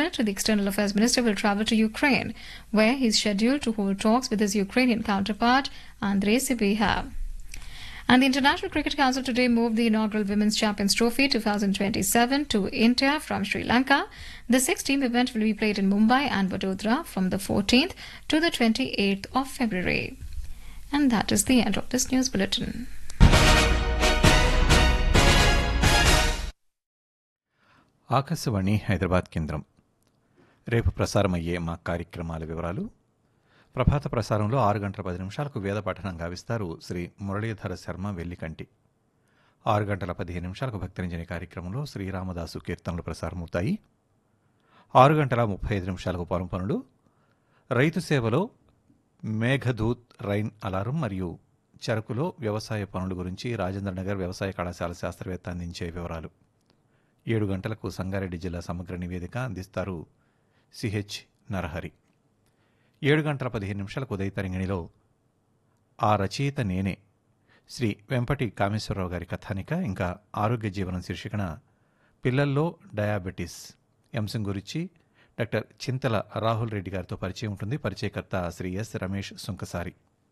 President, the External Affairs Minister will travel to Ukraine, where he is scheduled to hold talks with his Ukrainian counterpart, Andrei Sibiha. And the International Cricket Council today moved the inaugural Women's Champions Trophy 2027 to India from Sri Lanka. The six-team event will be played in Mumbai and Vadodara from the 14th to the 28th of February. And that is the end of this news bulletin. Akashvani Hyderabad కేంద్రం రేపు ప్రసారమయ్యే మా కార్యక్రమాల వివరాలు ప్రభాత ప్రసారంలో ఆరు గంటల పది నిమిషాలకు వేద పఠనం గావిస్తారు శ్రీ మురళీధర శర్మ వెల్లికంటి ఆరు గంటల పదిహేను నిమిషాలకు భక్తరంజని కార్యక్రమంలో శ్రీరామదాసు కీర్తనలు ప్రసారమవుతాయి ఆరు గంటల ముప్పై ఐదు నిమిషాలకు పొలం పనులు రైతు సేవలో మేఘదూత్ రైన్ అలారం మరియు చెరకులో వ్యవసాయ పనుల గురించి రాజేంద్రనగర్ వ్యవసాయ కళాశాల శాస్త్రవేత్త అందించే వివరాలు ఏడు గంటలకు సంగారెడ్డి జిల్లా సమగ్ర నివేదిక అందిస్తారు సిహెచ్ నరహరి ఏడు గంటల పదిహేను నిమిషాలకు ఉదయ తరంగిణిలో ఆ రచయిత నేనే శ్రీ వెంపటి కామేశ్వరరావు గారి కథానిక ఇంకా ఆరోగ్య జీవనం శీర్షికన పిల్లల్లో డయాబెటీస్ అంశం గురించి డాక్టర్ చింతల రాహుల్ రెడ్డి గారితో పరిచయం ఉంటుంది పరిచయకర్త శ్రీ ఎస్ రమేష్ సుంకసారి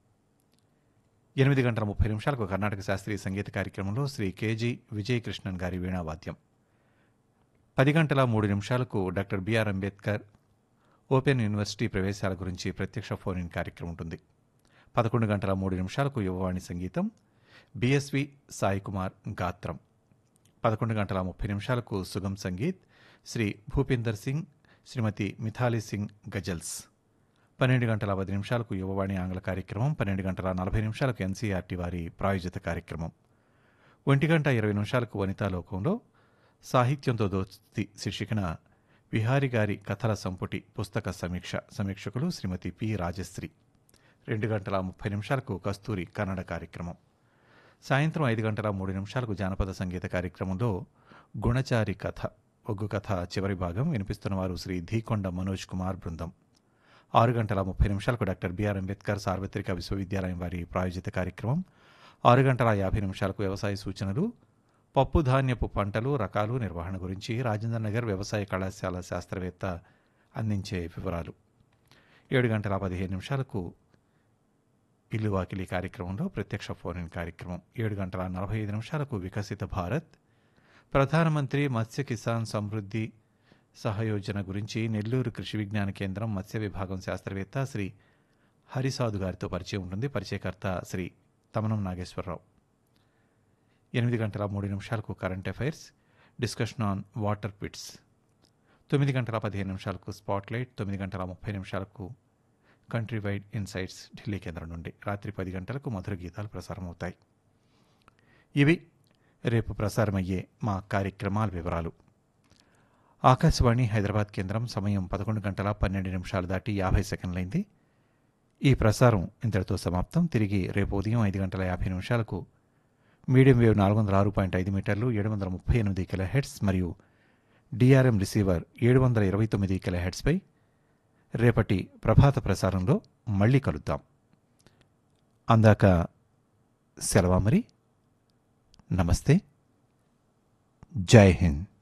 ఎనిమిది గంటల ముప్పై నిమిషాలకు కర్ణాటక శాస్త్రీయ సంగీత కార్యక్రమంలో శ్రీ కేజీ విజయకృష్ణన్ గారి వీణావాద్యం పది గంటల మూడు నిమిషాలకు doctor BR Ambedkar open university ప్రవేశాల గురించి ప్రత్యక్ష ఫోన్ ఇన్ కార్యక్రమం ఉంటుంది పదకొండు గంటల మూడు నిమిషాలకు యువవాణి సంగీతం బిఎస్వి సాయి కుమార్ గాత్రం పదకొండు గంటల ముప్పై నిమిషాలకు సుగం సంగీత్ శ్రీ భూపీందర్ సింగ్ శ్రీమతి మిథాలీ సింగ్ గజల్స్ పన్నెండు గంటల పది నిమిషాలకు యువవాణి ఆంగ్ల కార్యక్రమం పన్నెండు గంటల నలభై నిమిషాలకు ఎన్సీఆర్టీ వారి ప్రాయోజిత కార్యక్రమం ఒంటి గంట ఇరవై నిమిషాలకు వనితా లోకంలో సాహిత్యంతో దోస్తి శీర్షికన విహారి గారి కథల సంపుటి పుస్తక సమీక్ష సమీక్షకులు శ్రీమతి పి రాజశ్రీ రెండు గంటల ముప్పై నిమిషాలకు కస్తూరి కన్నడ కార్యక్రమం సాయంత్రం ఐదు గంటల మూడు నిమిషాలకు జానపద సంగీత కార్యక్రమంలో గుణచారి కథ ఒగ్గు కథ చివరి భాగం వినిపిస్తున్న వారు శ్రీ ధీకొండ మనోజ్ కుమార్ బృందం ఆరు గంటల ముప్పై నిమిషాలకు డాక్టర్ బిఆర్ అంబేద్కర్ సార్వత్రిక విశ్వవిద్యాలయం వారి ప్రాయోజిత కార్యక్రమం ఆరు గంటల యాభై నిమిషాలకు వ్యవసాయ సూచనలు పప్పు ధాన్యపు పంటలు రకాలు నిర్వహణ గురించి రాజేంద్ర నగర్ వ్యవసాయ కళాశాల శాస్త్రవేత్త అందించే వివరాలు ఏడు గంటల పదిహేను నిమిషాలకు ఇల్లు వాకిలి కార్యక్రమంలో ప్రత్యక్ష ఫోన్ ఇన్ కార్యక్రమం ఏడు గంటల నలభై ఐదు నిమిషాలకు వికసిత భారత్ ప్రధానమంత్రి మత్స్య కిసాన్ సమృద్ధి సహయోజన గురించి నెల్లూరు కృషి విజ్ఞాన కేంద్రం మత్స్య విభాగం శాస్త్రవేత్త శ్రీ హరిసాధు గారితో పరిచయం ఉంటుంది పరిచయకర్త శ్రీ తమనం నాగేశ్వరరావు ఎనిమిది గంటల మూడు నిమిషాలకు current affairs discussion on water pits తొమ్మిది గంటల పదిహేను నిమిషాలకు స్పాట్లైట్ తొమ్మిది గంటల ముప్పై నిమిషాలకు కంట్రీ వైడ్ ఇన్సైట్స్ ఢిల్లీ కేంద్రం నుండి రాత్రి పది గంటలకు మధుర గీతాలు ప్రసారమవుతాయి ఇవి రేపు ప్రసారమయ్యే మా కార్యక్రమాల వివరాలు ఆకాశవాణి హైదరాబాద్ కేంద్రం సమయం పదకొండు గంటల పన్నెండు నిమిషాలు దాటి యాభై సెకండ్లైంది ఈ ప్రసారం ఇంతటితో సమాప్తం తిరిగి రేపు ఉదయం ఐదు గంటల యాభై నిమిషాలకు మీడియం వేవ్ నాలుగు వందల ఆరు పాయింట్ ఐదు మీటర్లు ఏడు వందల ముప్పై ఎనిమిది కిలో హెడ్స్ మరియు డిఆర్ఎం రిసీవర్ ఏడు వందల ఇరవై తొమ్మిది కిలో హెడ్స్పై రేపటి ప్రభాత ప్రసారంలో మళ్ళీ కలుద్దాం అందాక సెలవా మరి నమస్తే జై హింద్